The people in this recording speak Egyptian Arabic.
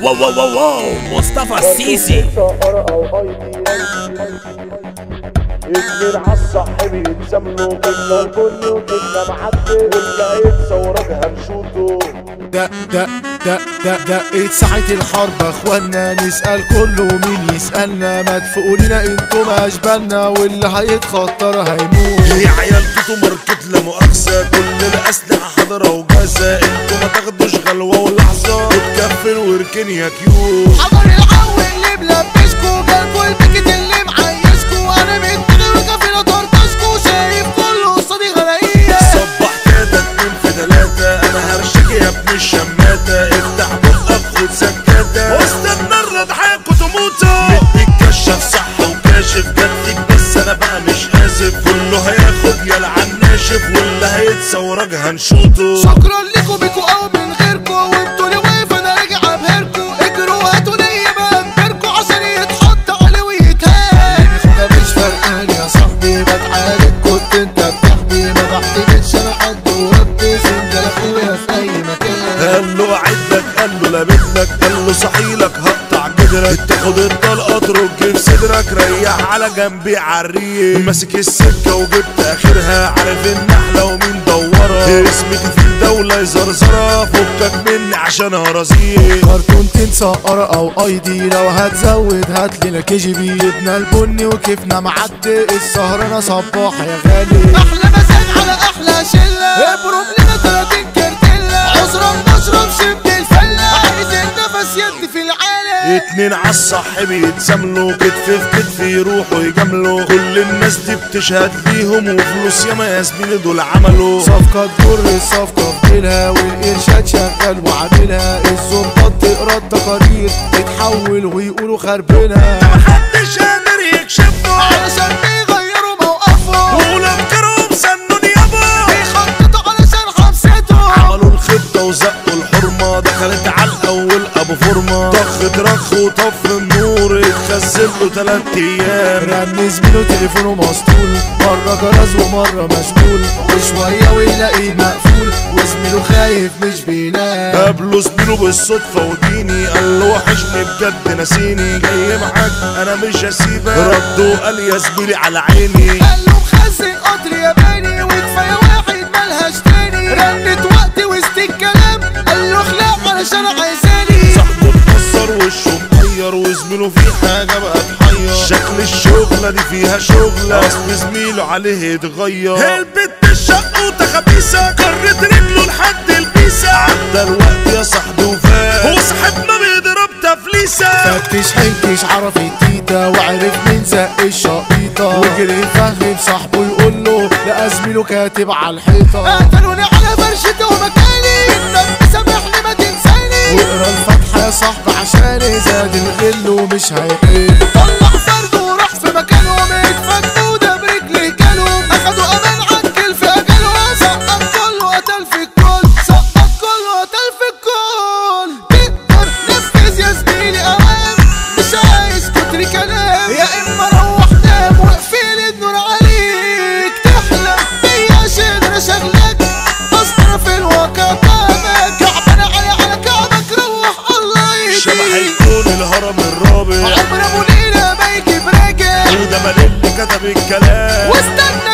واو واو واو واو مصطفى السيسي اتنين عالصاحب يتساملوا جبنا البني وجبنا معدي واللي هيتصورك هنشوطه ده ده ده ده ده ساعة الحرب اخوانا نسأل كله مين يسألنا ما تفوقوا لنا انتوا ما اشبالنا واللي هيتخطر هيموت يا عيال توتو ماركت لا مؤاخذة كل الأسلحة حاضرة وجاهزة انتوا ما تاخدوش غلوة ولحظة وتكفل واركن يا كيوت حضر العو اللي ملبسكو جالكوا البيكت اللي معيشكو انا متغي وكفيلة طرطشكو شايف كله قصادي غلاقية صبح كده اتنين في تلاتة انا هرشك يا ابن الشماتة افتح بقك خد سكاتة واستنى الردحة كتموتة مديك كشف صح وكاشف جدك بس انا بقى مش اسف كله هياخد يلعن ناشف واللي هيتصورك هنشوطه شكرا لكم بيكوا او من غيركوا وانتوا اللي واقف انا راجع ابهركوا اجروا هاتوا ليا بقى انبركوا عشان يتحط عليه ويتهان ده مش فرقان يا صاحبي بتعالج كنت انت بتحبي ما بحتاجش انا حد وربي سندل اخويا في اي مكان قال له عدك قال له لابدلك قال له صحيلك هقطع جدرك تاخد الطلقه ترج في صدرك ريح على جنبي عالريق ماسك السكه وجبت اخرها عارف النحله ومين دورها اسمتي في الدوله زرزره فكك مني عشان هرزيق كرتون سقرة او اي دي لو هتزود هات لنا كي جي بي جبنا البني وكيفنا معدي السهرانة صباح يا غالي احلى مزاج على احلى شلة ابرم لنا 30 كرتلة عذرا بشرب شبت الفلة عايز النفس يدي في العالم اتنين عالصاحب يتساملوا كتف في كتف يروحوا يجاملوا كل الناس دي بتشهد ليهم وفلوس ياما يا زميلي دول عملوا صفقة تجر الصفقة في ديلها والإرشاد شغال وعاملها الظباط تقرا التقارير تتحول ويقولوا خربنا محدش قادر يكشفه علشان بيغيروا موقفهم ولفكرهم سنون يابا بيخططوا علشان حبستهم عملوا الخطة وزقوا الحرمة دخلت على الأول أبو فورمة طخ رخ وطف النور اتخزن له تلات أيام رن زميله تليفونه مسطول مرة جرس ومرة مشغول وشوية ويلاقيه مقفول وزميله خايف مش بينام قابله زميله بالصدفة وديني قال له وحشني بجد نسيني جاي معاك أنا مش هسيبك رد وقال يا زميلي على عيني قال له مخزن قطر ياباني وكفاية واحد ملهاش تاني رنت وقت وسط الكلام قال له اخلع علشان عايزاني صاحبه اتكسر وشه مغير وزميله في حاجة بقى اتحير شكل الشغلة دي فيها شغلة أصل زميله عليه اتغير البت الشقوطة خبيثة كرت رجله لحد البيسة عدى الوقت يا صاحبي وفات وصاحبنا بيضرب تفليسة فتش حنكش عرف التيتا وعرف مين زق الشقيطة وجري يفهم صاحبه يقول له لقى زميله كاتب على الحيطة قتلوني على فرشتي ومكاني النبي سامحني ما تنساني واقرا الفاتحة يا صاحبي عشاني زاد الغل ومش هيحل طلع فرد وراح في مكانهم اتفكوا ده برجلي كلهم اخدوا امان عجل في اجلهم سقط كله قتل في الكل سقط كله قتل في الكل تقدر نفذ يا زميلي اوام مش عايز كتر كلام يا اما روح نام واقفل النور عليك تحلم بيا عشان انا شغلك اصلا في الواقع تعبك كعبنا على على كعبك روح الله شبح يهديك الكون الهرم الرابع عمر ابو ليلى ما يجيب راجع وده مال اللي كتب الكلام واستنى